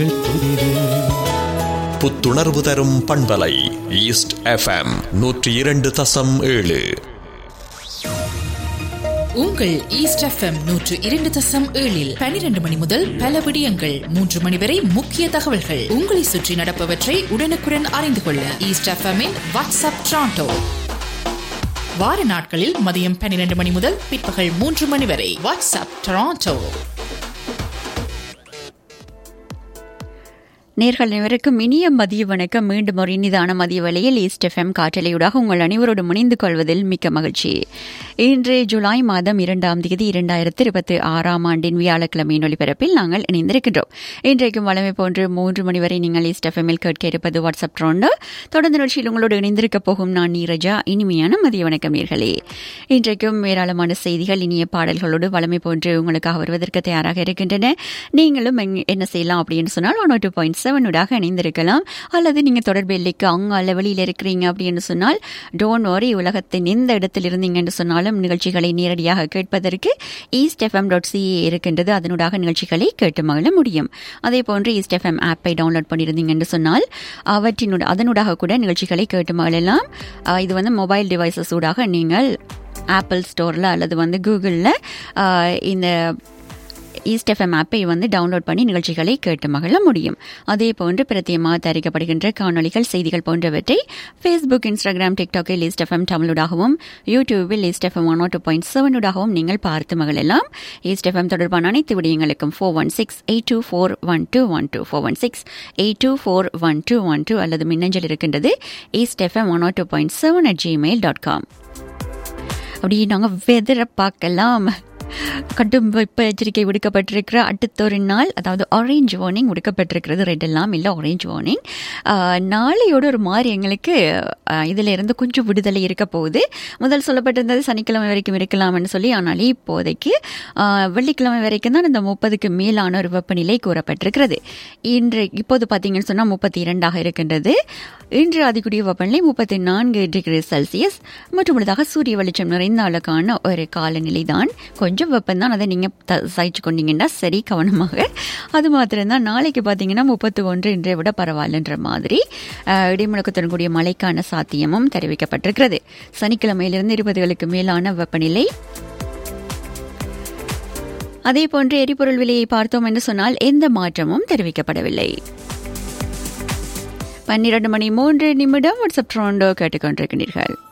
எங்கள் புதிது புத்துணர்வு தரும் பண்பலை ஈஸ்ட் எஃப்எம் நூற்றி இரண்டு தசம் ஏழு உங்கள் ஈஸ்ட் எஃப்எம் நூற்று இரண்டு தசம் ஏழில் பனிரெண்டு மணி முதல் பல விடயங்கள் மூன்று மணி வரை முக்கிய தகவல்கள் உங்களை சுற்றி நடப்பவற்றை உடனுக்குடன் அறிந்து கொள்ள ஈஸ்ட் எஃப்எம்மின் வாட்ஸ்அப் ட்ராண்டோ வார நாட்களில் மதியம் பன்னிரண்டு மணி முதல் பிற்பகல் மூன்று மணி வரை வாட்ஸ்அப் டொராண்டோ நேர்கள் அனைவருக்கும் இனிய மதிய வணக்கம் மீண்டும் ஒரு இனிதான மதிய வேளையில் ஈஸ்ட் எஃப்எம் காற்றலையூடாக உங்கள் அனைவரோடு முனைந்து கொள்வதில் மிக்க மகிழ்ச்சி இன்று ஜூலை மாதம் இரண்டாம் தேதி இரண்டாயிரத்தி இருபத்தி ஆறாம் ஆண்டின் வியாழக்கிழமையின் ஒளிபரப்பில் நாங்கள் இணைந்திருக்கின்றோம் இன்றைக்கும் வளமை போன்று மூன்று மணி வரை நீங்கள் ஈஸ்ட் எஃப்எம்மில் கேட்க இருப்பது வாட்ஸ்அப் ட்ரோண்டு தொடர்ந்து நிகழ்ச்சியில் உங்களோடு இணைந்திருக்க போகும் நான் நீரஜா இனிமையான மதிய வணக்கம் நேர்களே இன்றைக்கும் ஏராளமான செய்திகள் இனிய பாடல்களோடு வளமை போன்று உங்களுக்காக வருவதற்கு தயாராக இருக்கின்றன நீங்களும் எங்க- என்ன செய்யலாம் அப்படின்னு சொன்னால் ஒன் டூ பாயிண்ட் செவனுடாக இணைந்திருக்கலாம் அல்லது நீங்கள் தொடர்பு இல்லைக்கு அங்கால வெளியில் இருக்கிறீங்க அப்படின்னு சொன்னால் டோன்ட் வரி உலகத்தின் எந்த இடத்தில் இருந்தீங்கன்னு சொன்னாலும் நிகழ்ச்சிகளை நேரடியாக கேட்பதற்கு ஈஸ்ட் எஃப்எம் டாட் சிஏ இருக்கின்றது அதனூடாக நிகழ்ச்சிகளை கேட்டு மகிழ முடியும் அதே போன்று ஈஸ்ட் எஃப்எம் ஆப்பை டவுன்லோட் பண்ணியிருந்தீங்கன்னு சொன்னால் அவற்றினுட அதனூடாக கூட நிகழ்ச்சிகளை கேட்டு மகிழலாம் அஹ் இது வந்து மொபைல் டிவைசஸ் ஊடாக நீங்கள் ஆப்பிள் ஸ்டோரில் அல்லது வந்து கூகுளில் இந்த ஈஸ்ட் எஃப்எம் ஆப்பை வந்து டவுன்லோட் பண்ணி நிகழ்ச்சிகளை கேட்டு மகிழ முடியும் அதே போன்று பிரத்தியமாக தயாரிக்கப்படுகின்ற காணொளிகள் செய்திகள் போன்றவற்றை ஃபேஸ்புக் இன்ஸ்டாகிராம் டிக்டாக்கில் ஈஸ்ட் எஃப்எம் தமிழுடாகவும் யூடியூபில் east FM one two point செவனுடாகவும் நீங்கள் பார்த்து மகிழலாம் ஈஸ்ட் எஃப்எம் தொடர்பான அனைத்து விடயங்களுக்கும் four one six eight two four one two one two four one six eight two four one two one two அல்லது மின்னஞ்சல் இருக்கின்றது east FM one two point seven at Gmail dot com அப்படி நாங்கள் வெதரை பார்க்கலாம் கடும் வெப்ப எச்சரிக்கை விடுக்கப்பட்டிருக்கிற அடுத்த ஒரு நாள் அதாவது ஆரஞ்சு வார்னிங் விடுக்கப்பட்டிருக்கிறது ரெட் எல்லாம் இல்லை ஆரஞ்சு வார்னிங் நாளையோட ஒரு மாதிரி எங்களுக்கு ஆஹ், இதுல இருந்து கொஞ்சம் விடுதலை இருக்க போகுது முதல் சொல்லப்பட்டிருந்தது சனிக்கிழமை வரைக்கும் இருக்கலாம்னு சொல்லி ஆனால் இப்போதைக்கு ஆஹ், வெள்ளிக்கிழமை வரைக்கும் தான் இந்த முப்பதுக்கு மேலான ஒரு வெப்பநிலை கூறப்பட்டிருக்கிறது இன்று இப்போது பார்த்தீங்கன்னு சொன்னால் முப்பத்தி இரண்டாக இருக்கின்றது இன்று அதிகூடிய வெப்பநிலை முப்பத்தி நான்கு டிகிரி செல்சியஸ் மற்றும் உள்ளதாக சூரிய வெளிச்சம் நிறைந்த அளவுக்கான ஒரு காலநிலை தான் கொஞ்சம் வெப்பம்தான் அதை நீங்கள் த சகிச்சு கொண்டீங்கன்னா சரி கவனமாக அது மாத்திரம்தான் நாளைக்கு பார்த்தீங்கன்னா முப்பத்தி ஒன்று இன்றை விட பரவாயில்லன்ற மாதிரி அஹ், இடிமுழக்கத்துடன் கூடிய மழைக்கான சாத்தியமும் தெரிவிக்கப்பட்டிருக்கிறது சனிக்கிழமையிலிருந்து இருபதுகளுக்கு மேலான வெப்பநிலை அதே போன்று எரிபொருள் விலையை பார்த்தோம் என்று சொன்னால் எந்த மாற்றமும் தெரிவிக்கப்படவில்லை பன்னிரண்டு மணி மூன்று நிமிடம் வாட்ஸ்அப் ட்ரோண்டோ கேட்டுக்கொண்டிருக்கிறீர்கள்